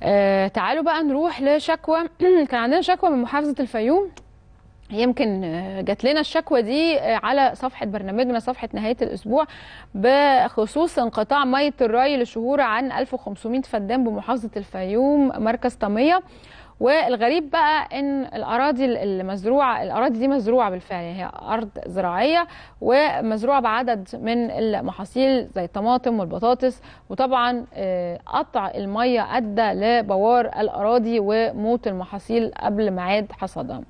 آه تعالوا بقى نروح لشكوى كان عندنا شكوى من محافظه الفيوم يمكن آه، جات لنا الشكوى دي آه، على صفحة برنامجنا صفحة نهاية الأسبوع بخصوص انقطاع مية الري لشهور عن 1500 فدان بمحافظة الفيوم مركز طمية والغريب بقى ان الاراضي المزروعه الاراضي دي مزروعه بالفعل يعني هي ارض زراعيه ومزروعه بعدد من المحاصيل زي الطماطم والبطاطس وطبعا آه، قطع الميه ادى لبوار الاراضي وموت المحاصيل قبل ميعاد حصادها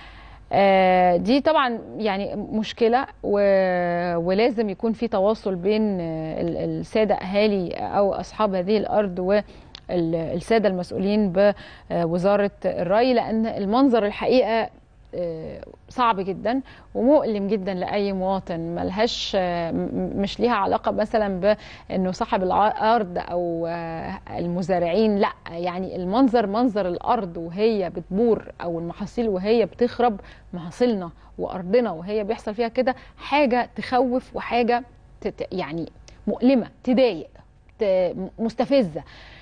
آه، دي طبعا يعني مشكله و... ولازم يكون في تواصل بين آه، ال- الساده اهالي او اصحاب هذه الارض والساده المسؤولين بوزاره الري لان المنظر الحقيقه آه، صعب جدا ومؤلم جدا لاي مواطن ملهاش آه، م- مش ليها علاقه مثلا بانه صاحب الارض او آه، المزارعين لا يعني المنظر منظر الارض وهي بتبور او المحاصيل وهي بتخرب محاصيلنا وارضنا وهي بيحصل فيها كده حاجه تخوف وحاجه تت يعني مؤلمه تضايق ت- مستفزه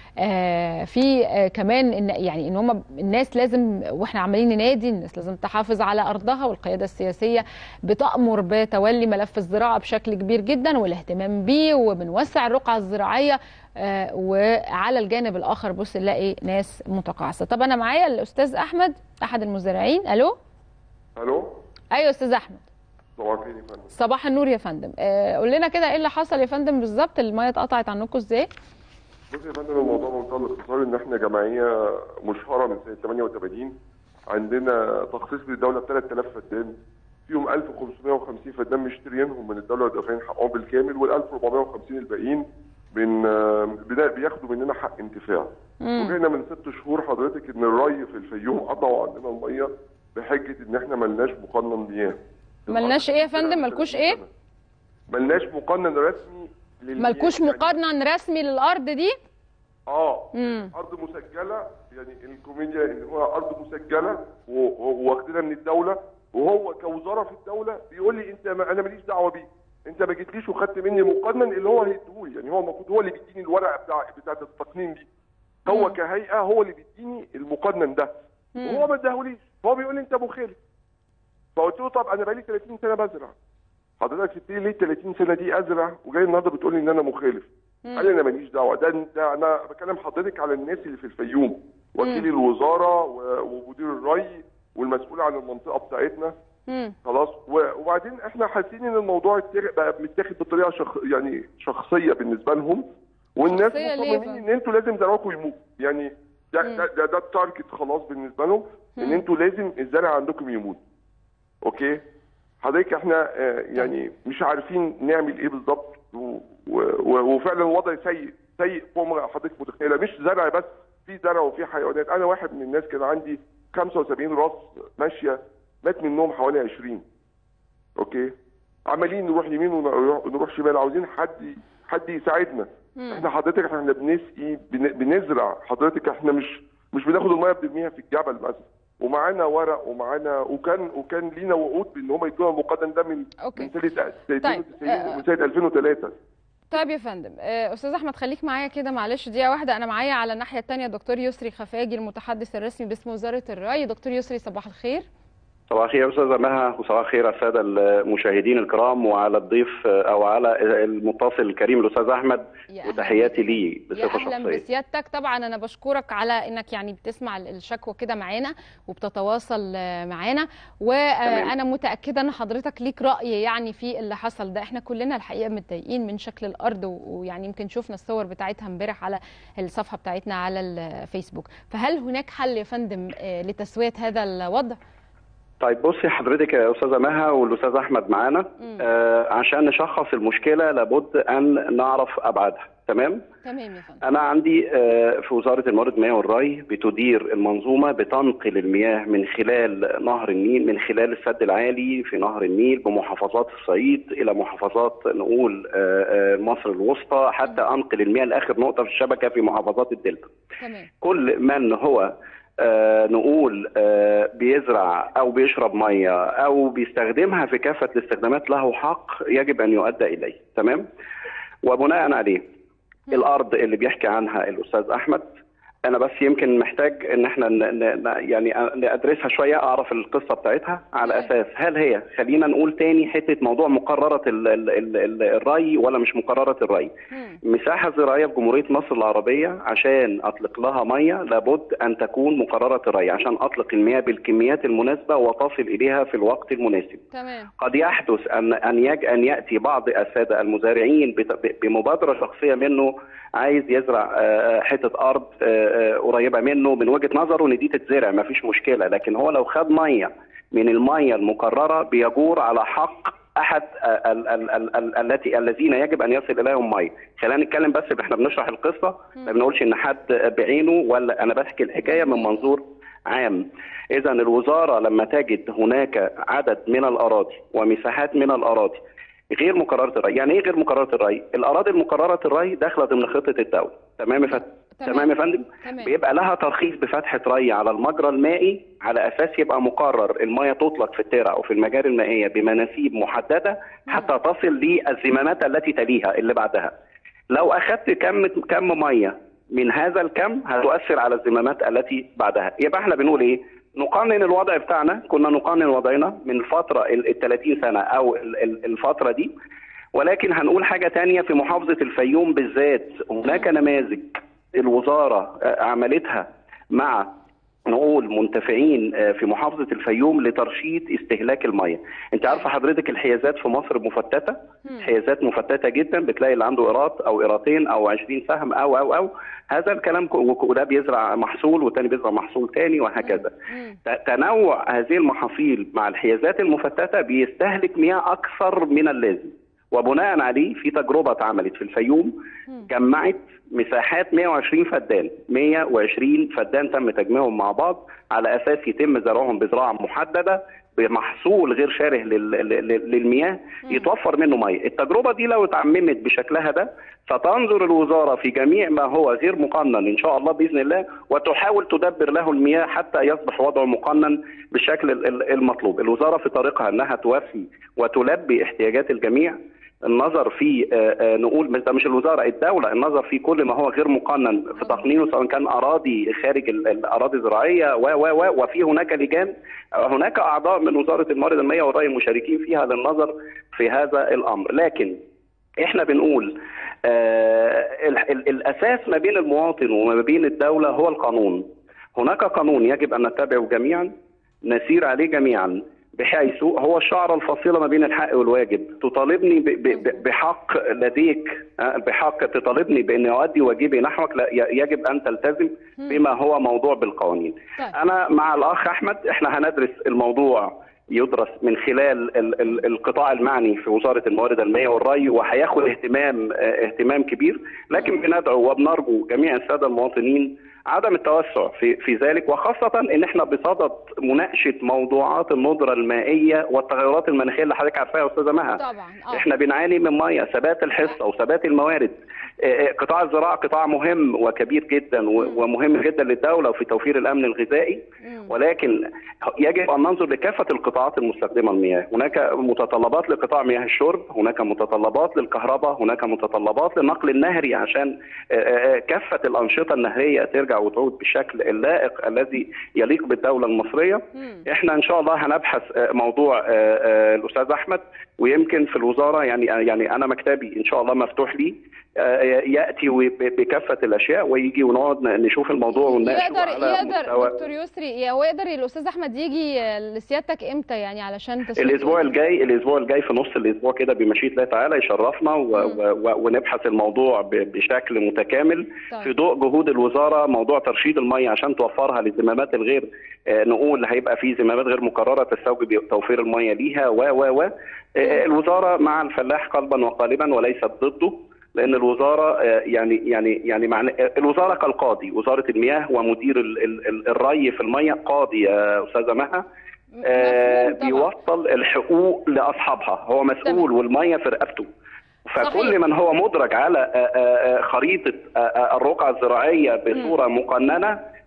آه في آه كمان ان يعني ان هم الناس لازم واحنا عمالين ننادي الناس لازم تحافظ على ارضها والقياده السياسيه بتامر بتولي ملف الزراعه بشكل كبير جدا والاهتمام بيه وبنوسع الرقعه الزراعيه آه وعلى الجانب الاخر بص نلاقي ناس متقاعسه طب انا معايا الاستاذ احمد احد المزارعين الو الو ايوه استاذ احمد صباح الخير يا فندم صباح النور يا فندم آه قول لنا كده ايه اللي حصل يا فندم بالظبط الميه اتقطعت عنكم ازاي بص يا فندم الموضوع بمنتهى الاختصار ان احنا جمعيه مشهوره من سنه 88 عندنا تخصيص للدوله ب 3000 فدان فيهم 1550 فدان مشتريينهم من الدوله ودافعين حقهم بالكامل وال 1450 الباقيين بن بدا- بياخدوا مننا حق انتفاع وجينا من ست شهور حضرتك ان الري في الفيوم قطعوا عندنا الميه بحجه ان احنا ملناش مقنن مياه ملناش ايه يا فندم مالكوش ايه ملناش مقنن رسمي للمياه. مالكوش يعني- مقنن رسمي للارض دي اه مم. ارض مسجله يعني الكوميديا ان هو ارض مسجله و- و- واخدينها من الدوله وهو كوزاره في الدوله بيقول لي انت ما انا ماليش دعوه بيه انت ما جيتليش وخدت مني مقنن اللي هو هيديهولي يعني هو المفروض هو اللي بيديني الورقه بتاع بتاعه التقنين دي هو كهيئه هو اللي بيديني المقنن ده وهو ما اداهوليش فهو بيقول لي انت مخالف فقلت له طب انا بقالي 30 سنه بزرع حضرتك سبت لي ليه 30 سنه دي ازرع وجاي النهارده بتقول لي ان انا مخالف قال لي انا ماليش دعوه ده, ده انا بكلم حضرتك على الناس اللي في الفيوم وكيل الوزاره و- ومدير الري والمسؤول عن المنطقه بتاعتنا مم. خلاص و- وبعدين احنا حاسين ان الموضوع اتاخد- بقى متاخد بطريقه شخ... يعني شخصيه بالنسبه لهم والناس شخصية ليه مصممين ان انتوا لازم زرعكم يموت يعني ده ده, ده, ده التارجت خلاص بالنسبه لهم ان انتوا لازم الزرع عندكم يموت اوكي حضرتك احنا آه، يعني مش عارفين نعمل ايه بالظبط و- و- وفعلا الوضع سيء سيء فوق ما حضرتك متخيله مش زرع بس في زرع وفي حيوانات انا واحد من الناس كان عندي 75 راس ماشيه مات منهم حوالي 20 اوكي عمالين نروح يمين ونروح نروح شمال عاوزين حد حد يساعدنا احنا حضرتك احنا بنسقي بن- بنزرع حضرتك احنا مش مش بناخد الميه بنرميها في الجبل مثلا ومعانا ورق ومعانا وكان وكان لينا وعود بان هم يدونا المقدم ده من أوكي. من سنه 92 آه. ومن سنه 2003 طيب يا فندم آه، استاذ احمد خليك معايا كده معلش دقيقه واحده انا معايا على الناحيه الثانيه دكتور يسري خفاجي المتحدث الرسمي باسم وزاره الري دكتور يسري صباح الخير صباح الخير يا استاذه مها وصباح الخير على الساده المشاهدين الكرام وعلى الضيف او على المتصل الكريم الاستاذ احمد يا أهلاً وتحياتي بك. ليه يا بصفه اهلا شخصيه بسيادتك طبعا انا بشكرك على انك يعني بتسمع الشكوى كده معانا وبتتواصل آه، معانا وانا متاكده ان حضرتك ليك راي يعني في اللي حصل ده احنا كلنا الحقيقه متضايقين من شكل الارض و- ويعني يمكن شفنا الصور بتاعتها امبارح على الصفحه بتاعتنا على الفيسبوك فهل هناك حل يا فندم آه، لتسويه هذا الوضع طيب بصي حضرتك يا استاذه مها والاستاذ احمد معانا آه عشان نشخص المشكله لابد ان نعرف ابعادها تمام تمام يا فندم انا عندي آه، في وزاره الموارد المائيه والري بتدير المنظومه بتنقل المياه من خلال نهر النيل من خلال السد العالي في نهر النيل بمحافظات الصعيد الى محافظات نقول آه، آه، مصر الوسطى حتى انقل المياه لاخر نقطه في الشبكه في محافظات الدلتا تمام كل من هو آه نقول آه بيزرع او بيشرب ميه او بيستخدمها في كافه الاستخدامات له حق يجب ان يؤدى اليه تمام وبناء عليه الارض اللي بيحكي عنها الاستاذ احمد انا بس يمكن محتاج ان احنا ن... ن... ن- يعني ندرسها شويه اعرف القصه بتاعتها على مم. اساس هل هي خلينا نقول تاني حته موضوع مقرره ال... ال... ال... ال- الري ولا مش مقرره الري مم. مساحه زراعيه في جمهوريه مصر العربيه عشان اطلق لها ميه لابد ان تكون مقرره الري عشان اطلق المياه بالكميات المناسبه وتصل اليها في الوقت المناسب تمام قد يحدث ان ان يج ان ياتي بعض الساده المزارعين بت- بمبادره شخصيه منه عايز يزرع آه، حته ارض آه، آه، قريبه منه من وجهه نظره ان دي تتزرع ما فيش مشكله لكن هو لو خد ميه من الميه المقرره بيجور على حق احد ال- ال- ال- ال- التي الذين يجب ان يصل اليهم ميه خلينا نتكلم بس احنا بنشرح القصه ما بنقولش ان حد بعينه ولا انا بحكي الحكايه من منظور عام اذا الوزاره لما تجد هناك عدد من الاراضي ومساحات من الاراضي غير مقرره الري يعني ايه غير مقرره الري الاراضي المقرره الري داخله ضمن خطه الدوله تمام يا فندم تمام. تمام يا فندم تمام. بيبقى لها ترخيص بفتحه ري على المجرى المائي على اساس يبقى مقرر الميه تطلق في الترع او في المجاري المائيه بمناسيب محدده حتى تصل للزمامات التي تليها اللي بعدها لو اخذت كم كم ميه من هذا الكم هتؤثر على الزمامات التي بعدها يبقى احنا بنقول ايه نقنن الوضع بتاعنا كنا نقنن وضعنا من الفتره ال 30 سنه او ال- ال- الفتره دي ولكن هنقول حاجه تانية في محافظه الفيوم بالذات هناك نماذج الوزاره آه، عملتها مع نقول منتفعين آه، في محافظه الفيوم لترشيد استهلاك الميه انت عارفه حضرتك الحيازات في مصر مفتته حيازات مفتته جدا بتلاقي اللي عنده قيراط او قيراطين او 20 سهم او او او هذا الكلام ك- وك- وده بيزرع محصول والتاني بيزرع محصول تاني وهكذا مم. ت- تنوع هذه المحاصيل مع الحيازات المفتته بيستهلك مياه اكثر من اللازم وبناء عليه في تجربه اتعملت في الفيوم جمعت مساحات 120 فدان 120 فدان تم تجميعهم مع بعض على اساس يتم زرعهم بزراعه محدده بمحصول غير شاره لل- لل- للمياه يتوفر منه ميه التجربه دي لو اتعممت بشكلها ده ستنظر الوزاره في جميع ما هو غير مقنن ان شاء الله باذن الله وتحاول تدبر له المياه حتى يصبح وضعه مقنن بالشكل ال- ال- المطلوب الوزاره في طريقها انها توفي وتلبي احتياجات الجميع النظر في آه، آه، نقول مش- ده مش الوزاره الدوله النظر في كل ما هو غير مقنن في تقنينه سواء كان اراضي خارج ال- الاراضي الزراعيه و و و وفي هناك لجان آه، هناك اعضاء من وزاره الموارد المائيه والري مشاركين فيها للنظر في هذا الامر لكن احنا بنقول آه ال- ال- الاساس ما بين المواطن وما بين الدوله هو القانون هناك قانون يجب ان نتبعه جميعا نسير عليه جميعا بحيث هو الشعرة الفاصلة ما بين الحق والواجب تطالبني ب- ب- ب- بحق لديك آه، بحق تطالبني بأن أؤدي واجبي نحوك لا ي- يجب أن تلتزم بما هو موضوع بالقوانين طيب. أنا مع الأخ أحمد إحنا هندرس الموضوع يدرس من خلال ال- ال- القطاع المعني في وزارة الموارد المائية والري وهياخد اهتمام آه، اهتمام كبير لكن بندعو وبنرجو جميع السادة المواطنين عدم التوسع في في ذلك وخاصة ان احنا بصدد مناقشة موضوعات الندرة المائية والتغيرات المناخية اللي حضرتك عارفاها يا استاذة مها طبعا اه احنا بنعاني من ميه ثبات الحصه وثبات الموارد آه، آه، قطاع الزراعه قطاع مهم وكبير جدا و- ومهم جدا للدوله وفي توفير الامن الغذائي ولكن يجب ان ننظر لكافه القطاعات المستخدمه المياه هناك متطلبات لقطاع مياه الشرب هناك متطلبات للكهرباء هناك متطلبات للنقل النهري عشان آه، آه، كافه الانشطه النهريه ترجع وتعود بالشكل اللائق الذي يليق بالدوله المصريه احنا ان شاء الله هنبحث آه، موضوع آه، آه، الاستاذ احمد ويمكن في الوزاره يعني يعني انا مكتبي ان شاء الله مفتوح لي آه، ياتي وب- بكافه الاشياء ويجي ونقعد نشوف الموضوع ونناقشه يقدر على يقدر مستوى دكتور يسري هو يقدر الاستاذ احمد يجي لسيادتك امتى يعني علشان تسوق الاسبوع الجاي الاسبوع الجاي في نص الاسبوع كده بمشيئه الله تعالى يشرفنا و و و ونبحث الموضوع ب- بشكل متكامل طيب. في ضوء جهود الوزاره موضوع ترشيد الميه عشان توفرها للزمامات الغير آه، نقول هيبقى في زمامات غير مكرره تستوجب توفير الميه ليها و و و آه، الوزاره مع الفلاح قلبا وقالبا وليست ضده لان الوزاره آه، يعني يعني يعني معنى الوزاره كالقاضي وزاره المياه ومدير ال- ال- ال- الري في الميه قاضي يا استاذه مها آه، مفهوم طبعا. بيوصل الحقوق لاصحابها هو مسؤول تمام. والميه في رقبته صحيح. فكل من هو مدرج على آه، آه، آه، خريطه آه، آه، الرقعه الزراعيه بصوره مقننه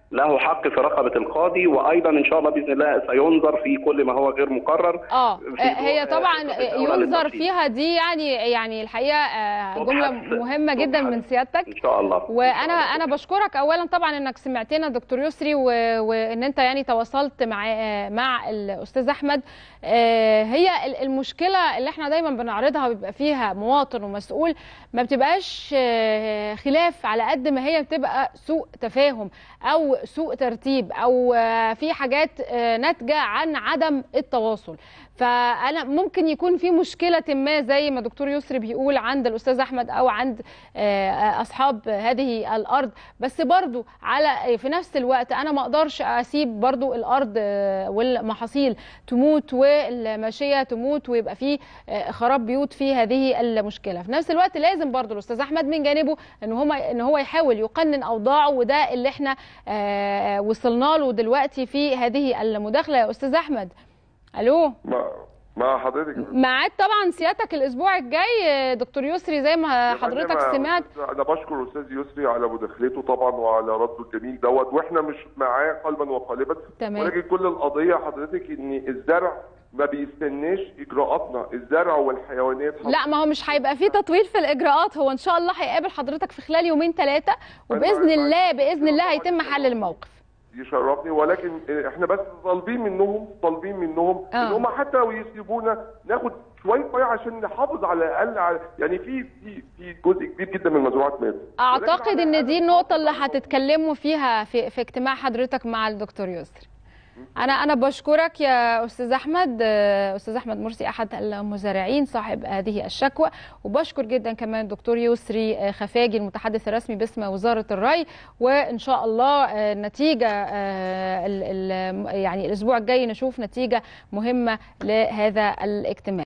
له حق في رقبه القاضي وايضا ان شاء الله باذن الله سينظر في كل ما هو غير مقرر اه في هي آه، طبعا الأولى ينظر للترشيح. فيها دي يعني يعني الحقيقه آه، جمله تبحث- مهمه جدا من تبحث. سيادتك ان شاء الله وانا انا بشكرك اولا طبعا انك سمعتنا دكتور يسري و... وان انت يعني تواصلت مع مع الاستاذ احمد آه، هي ال- المشكله اللي احنا دايما بنعرضها بيبقى فيها مواطن ومسؤول ما بتبقاش آه، خلاف على قد ما هي بتبقى سوء تفاهم او سوء ترتيب او آه، في حاجات آه، ناتجه عن عدم التواصل فانا ممكن يكون في مشكله ما زي ما دكتور يسري بيقول عند الاستاذ احمد او عند آه، اصحاب هذه الارض بس برضو على في نفس الوقت انا ما اقدرش اسيب برضو الارض آه، والمحاصيل تموت والماشيه تموت ويبقى في آه، خراب بيوت في هذه المشكله في نفس الوقت لازم برضو الاستاذ احمد من جانبه ان هو ان هو يحاول يقنن اوضاعه وده اللي احنا آه، وصلنا له دلوقتي في هذه المداخله يا استاذ احمد الو مع مع حضرتك ميعاد طبعا سيادتك الاسبوع الجاي آه، دكتور يسري زي ما يا حضرتك فندم، سمعت انا بشكر الاستاذ يسري على مداخلته طبعا وعلى رده الجميل دوت واحنا مش معاه قلبا وقالبا تمام. ولكن كل القضيه حضرتك ان الزرع ما بيستناش اجراءاتنا الزرع والحيوانات لا ما هو مش هيبقى فيه تطويل في الاجراءات هو ان شاء الله هيقابل حضرتك في خلال يومين ثلاثه وباذن أنا- الله باذن الله هيتم حل الموقف يشرفني ولكن احنا بس طالبين منهم طالبين منهم آه. ان هم حتى ويسيبونا ناخد شويه ميه عشان نحافظ على الاقل على يعني في في في جزء كبير جدا من المزروعات مات اعتقد ولكن على ان دي الأقل النقطه اللي نحافظ على هتتكلموا فيها في في اجتماع حضرتك مع الدكتور يسري انا انا بشكرك يا استاذ احمد آه، استاذ احمد مرسي احد المزارعين صاحب هذه الشكوى وبشكر جدا كمان الدكتور يسري آه، خفاجي المتحدث الرسمي باسم وزاره الري وان شاء الله آه، النتيجه آه، ال- ال- يعني الاسبوع الجاي نشوف نتيجه مهمه لهذا الاجتماع